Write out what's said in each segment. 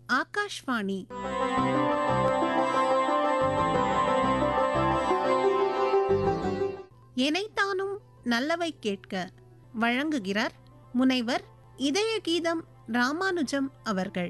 ஆகாஷ்வாணி எனைத்தானும் நல்லவை கேட்க வழங்குகிறார் முனைவர் இதய கீதம் ராமானுஜம் அவர்கள்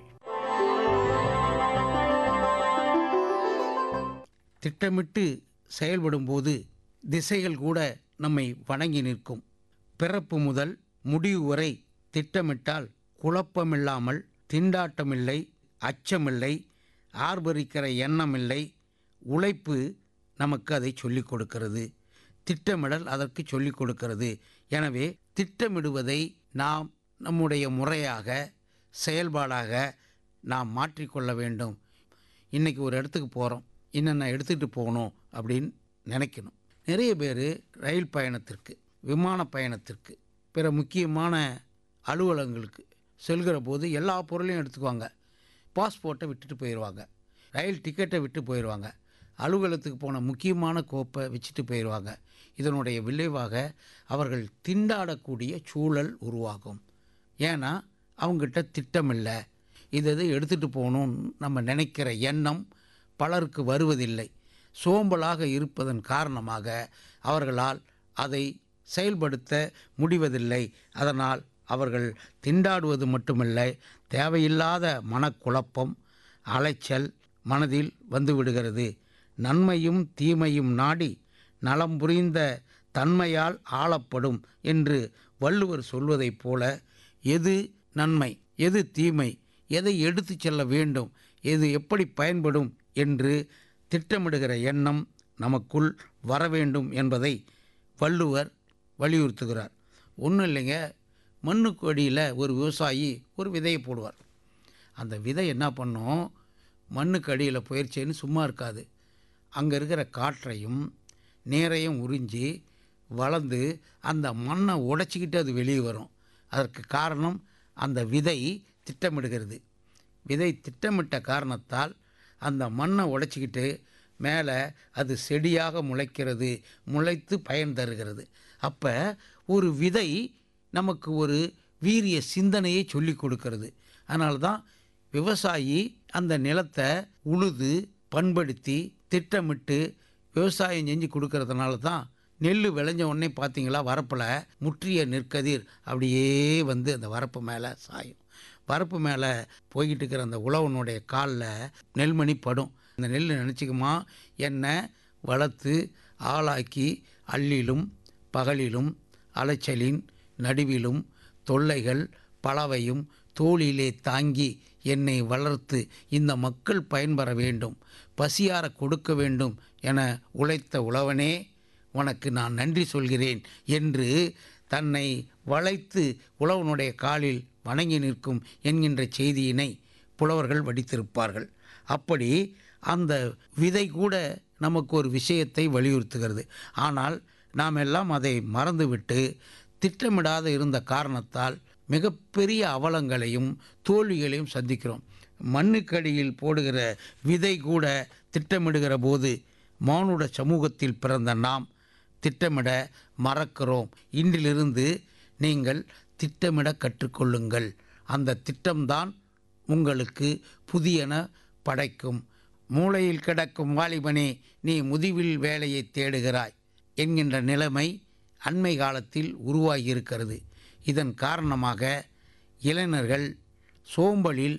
திட்டமிட்டு செயல்படும்போது திசைகள் கூட நம்மை வணங்கி நிற்கும் பிறப்பு முதல் முடிவு வரை திட்டமிட்டால் குழப்பமில்லாமல் திண்டாட்டமில்லை அச்சமில்லை ஆர்ப்பரிக்கிற எண்ணமில்லை உழைப்பு நமக்கு அதை சொல்லிக் கொடுக்கிறது திட்டமிடல் அதற்கு சொல்லிக் கொடுக்கிறது எனவே திட்டமிடுவதை நாம் நம்முடைய முறையாக செயல்பாடாக நாம் மாற்றிக்கொள்ள வேண்டும் இன்றைக்கி ஒரு இடத்துக்கு போகிறோம் என்னென்ன எடுத்துகிட்டு போகணும் அப்படின்னு நினைக்கணும் நிறைய பேர் ரயில் பயணத்திற்கு விமான பயணத்திற்கு பிற முக்கியமான அலுவலகங்களுக்கு செல்கிற போது எல்லா பொருளையும் எடுத்துக்குவாங்க பாஸ்போர்ட்டை விட்டுட்டு போயிடுவாங்க ரயில் டிக்கெட்டை விட்டு போயிடுவாங்க அலுவலகத்துக்கு போன முக்கியமான கோப்பை வச்சுட்டு போயிடுவாங்க இதனுடைய விளைவாக அவர்கள் திண்டாடக்கூடிய சூழல் உருவாகும் ஏன்னா அவங்ககிட்ட திட்டம் இல்லை இது இது எடுத்துகிட்டு போகணும்னு நம்ம நினைக்கிற எண்ணம் பலருக்கு வருவதில்லை சோம்பலாக இருப்பதன் காரணமாக அவர்களால் அதை செயல்படுத்த முடிவதில்லை அதனால் அவர்கள் திண்டாடுவது மட்டுமில்லை தேவையில்லாத மனக்குழப்பம் அலைச்சல் மனதில் வந்துவிடுகிறது நன்மையும் தீமையும் நாடி நலம் புரிந்த தன்மையால் ஆளப்படும் என்று வள்ளுவர் சொல்வதைப் போல எது நன்மை எது தீமை எதை எடுத்துச் செல்ல வேண்டும் எது எப்படி பயன்படும் என்று திட்டமிடுகிற எண்ணம் நமக்குள் வர வேண்டும் என்பதை வள்ளுவர் வலியுறுத்துகிறார் ஒன்றும் இல்லைங்க மண்ணுக்கு அடியில் ஒரு விவசாயி ஒரு விதையை போடுவார் அந்த விதை என்ன பண்ணும் மண்ணுக்கு அடியில் போயிடுச்சேன்னு சும்மா இருக்காது அங்கே இருக்கிற காற்றையும் நீரையும் உறிஞ்சி வளர்ந்து அந்த மண்ணை உடைச்சிக்கிட்டு அது வெளியே வரும் அதற்கு காரணம் அந்த விதை திட்டமிடுகிறது விதை திட்டமிட்ட காரணத்தால் அந்த மண்ணை உடைச்சிக்கிட்டு மேலே அது செடியாக முளைக்கிறது முளைத்து பயன் தருகிறது அப்போ ஒரு விதை நமக்கு ஒரு வீரிய சிந்தனையை சொல்லி கொடுக்கிறது அதனால தான் விவசாயி அந்த நிலத்தை உழுது பண்படுத்தி திட்டமிட்டு விவசாயம் செஞ்சு கொடுக்கறதுனால தான் நெல் விளைஞ்ச உடனே பார்த்தீங்களா வரப்பில் முற்றிய நெற்கதிர் அப்படியே வந்து அந்த வரப்பு மேலே சாயும் வரப்பு மேலே போய்கிட்டு இருக்கிற அந்த உழவனுடைய காலில் நெல்மணி படும் அந்த நெல் நினச்சிக்குமா என்னை வளர்த்து ஆளாக்கி அள்ளிலும் பகலிலும் அலைச்சலின் நடுவிலும் தொல்லைகள் பலவையும் தோளிலே தாங்கி என்னை வளர்த்து இந்த மக்கள் பயன்பெற வேண்டும் பசியார கொடுக்க வேண்டும் என உழைத்த உழவனே உனக்கு நான் நன்றி சொல்கிறேன் என்று தன்னை வளைத்து உழவனுடைய காலில் வணங்கி நிற்கும் என்கின்ற செய்தியினை புலவர்கள் வடித்திருப்பார்கள் அப்படி அந்த விதை கூட நமக்கு ஒரு விஷயத்தை வலியுறுத்துகிறது ஆனால் நாம் எல்லாம் அதை மறந்துவிட்டு திட்டமிடாத இருந்த காரணத்தால் மிகப்பெரிய அவலங்களையும் தோல்விகளையும் சந்திக்கிறோம் மண்ணுக்கடியில் போடுகிற விதை கூட திட்டமிடுகிற போது மானுட சமூகத்தில் பிறந்த நாம் திட்டமிட மறக்கிறோம் இன்றிலிருந்து நீங்கள் திட்டமிட கற்றுக்கொள்ளுங்கள் அந்த திட்டம்தான் உங்களுக்கு புதியன படைக்கும் மூளையில் கிடக்கும் வாலிபனே நீ முதிவில் வேலையை தேடுகிறாய் என்கின்ற நிலைமை அண்மை காலத்தில் உருவாகியிருக்கிறது இதன் காரணமாக இளைஞர்கள் சோம்பலில்